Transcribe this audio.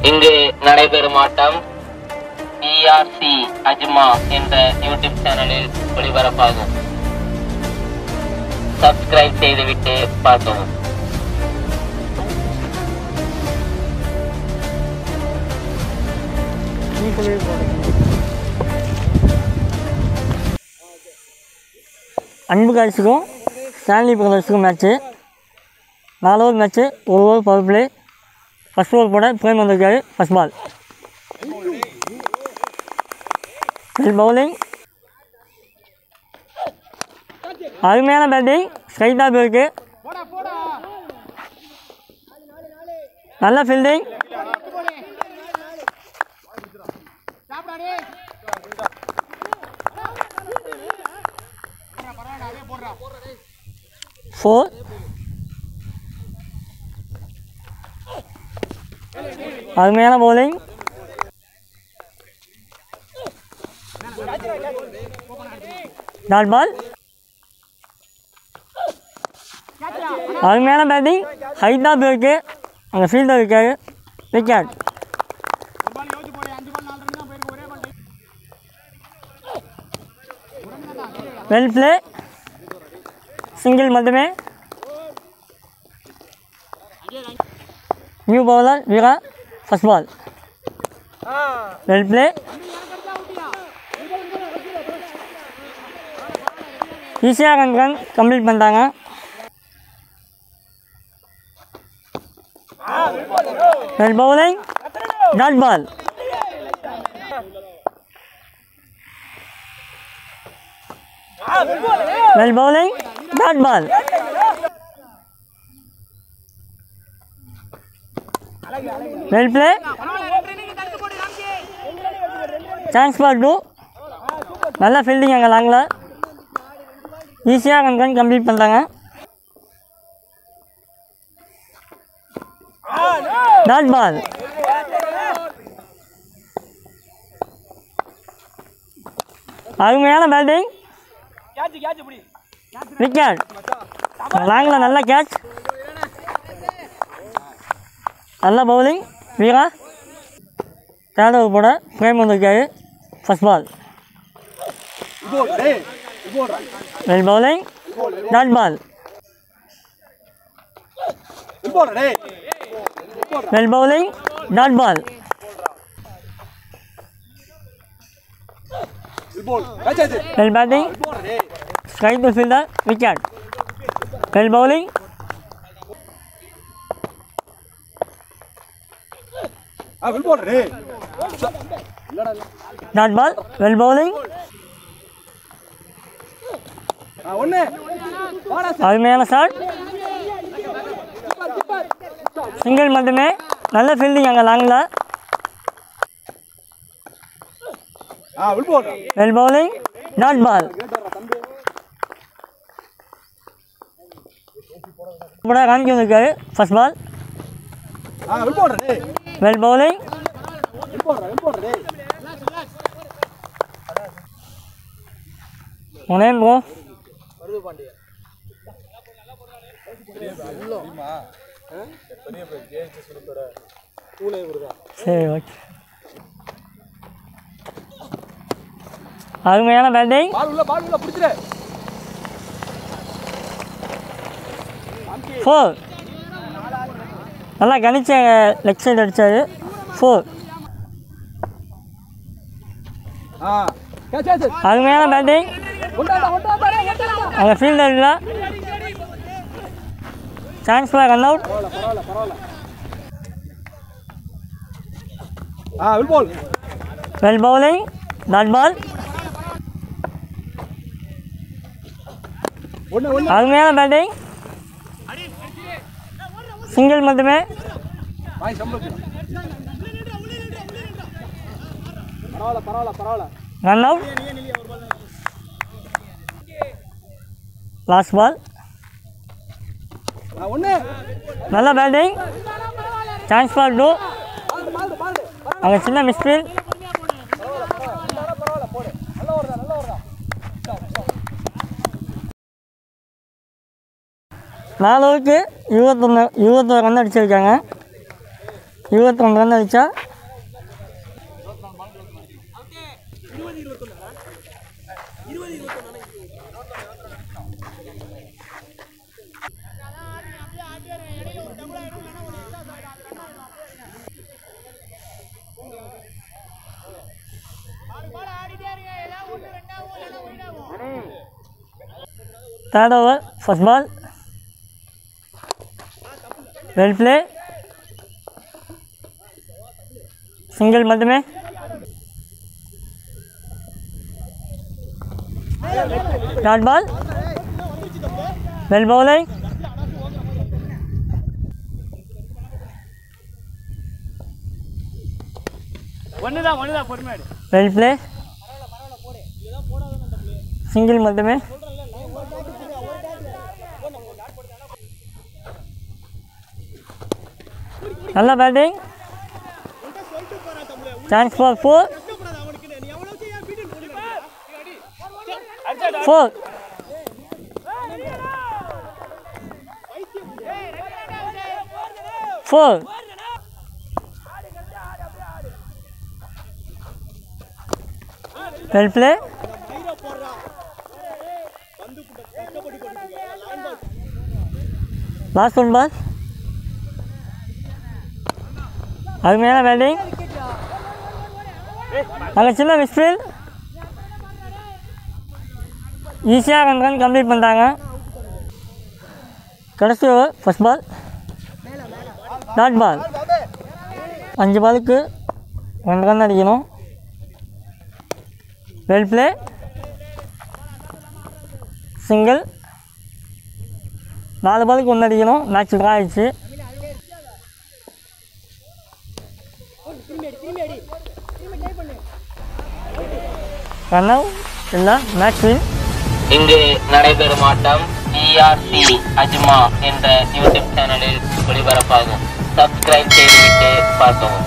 இங்கு நடைபெறும் ஆட்டம் இஆர்சி அஜ்மா என்ற யூடியூப் சேனலில் ஒளிபரப்பாகும் சப்ஸ்கிரைப் செய்துவிட்டு பார்க்கவும் அன்பு காய்ச்சிக்கும் ஸ்டான்லி பிரதர்ஸுக்கும் மேட்ச்சு நாலு ஓவர் மேட்ச்சு ஒரு over power play first over போட பிரேம் வந்திருக்காரு ஃபஸ்ட் பால் பவுலிங் அருமையான பேட்டிங் ஸ்ட்ரைட்டாக போயிருக்கு நல்ல ஃபீல்டிங் ஃபோர் அருமையான bowling டாட் பால் அருமையான பேட்டிங் ஹைட்டாக போயிருக்கு அங்கே ஃபீல்டர் இருக்காரு விக்கெட் வெல் பிளே சிங்கிள் மட்டுமே new bowler Veera first ball well play ஈஸியாக ரன் ரன் கம்ப்ளீட் பண்ணிட்டாங்க well bowling dot ball well bowling dot ball well play chance for two நல்ல fielding அங்கே லாங்கில் ஈஸியாக ரன் ரன் கம்ப்ளீட் பண்ணுறாங்க dot ball அருமையான batting wicket லாங்கில் நல்ல கேட்ச் நல்ல பவுலிங் வீரா தேர்ட் ஓவர் போட ஃப்ரேம் வந்திருக்காரு first ball well bowling dot ball well bowling dot ball well batting straight to fielder wicket well bowling dot ball well bowling அருமையான shot single மட்டுமே நல்ல fielding அங்கே லாங்கில் வெல் பவுலிங் டாட் பால் கூட காமிக்க வந்திருக்காரு ஃபர்ஸ்ட் பால் வெல் பவுலிங் உனேன் போ சரி ஓகே அருமையான பேட்டிங் ஃபோர் நல்லா கணிச்ச லெக் சைடு அடித்தார் ஃபோர் அருமையான பேட்டிங் அங்கே ஃபீல்டர் இல்லை chance for run out well bowling dot ball அருமையான பேட்டிங் சிங்கிள் மட்டுமே ரன் அவுட் லாஸ்ட் பால் நல்ல பேட்டிங் சான்ஸ் ஃபார் டூ அங்கே சின்ன மிஸ்ஃபீல் நாலு ஓவருக்கு இருபத்தொன்று இருபத்தோரு ரன் அடிச்சிருக்காங்க இருபத்தொன்று ரன் அடித்தா third over first ball well play single மட்டுமே டாட் பால் வெல் பவுலிங் ஒண்ணுதான் ஒண்ணுதான் பொறுமையாடு வெல் பிளே சிங்கிள் மட்டுமே நல்ல batting chance for four four four well play last one ball அருமையான பேட்டிங் அங்கே சின்ன மிஸ்ஃபீல் ஈஸியாக ரெண்டு ரன் கம்ப்ளீட் பண்ணிட்டாங்க கடைசி over first ball dot ball அஞ்சு பாலுக்கு ரெண்டு ரன் அடிக்கணும் வெல் பிளே சிங்கிள் நாலு பாலுக்கு ஒன்று அடிக்கணும் மேட்ச் ட்ரா ஆயிடுச்சு ரன் அவுட் இல்லை மேட்ச் வின் இங்கு நடைபெறும் ஆட்டம் டிஆர்சி அஜ்மா என்ற யூடியூப் சேனலில் ஒளிபரப்பாகும் சப்ஸ்கிரைப் செய்துவிட்டு பார்க்கவும்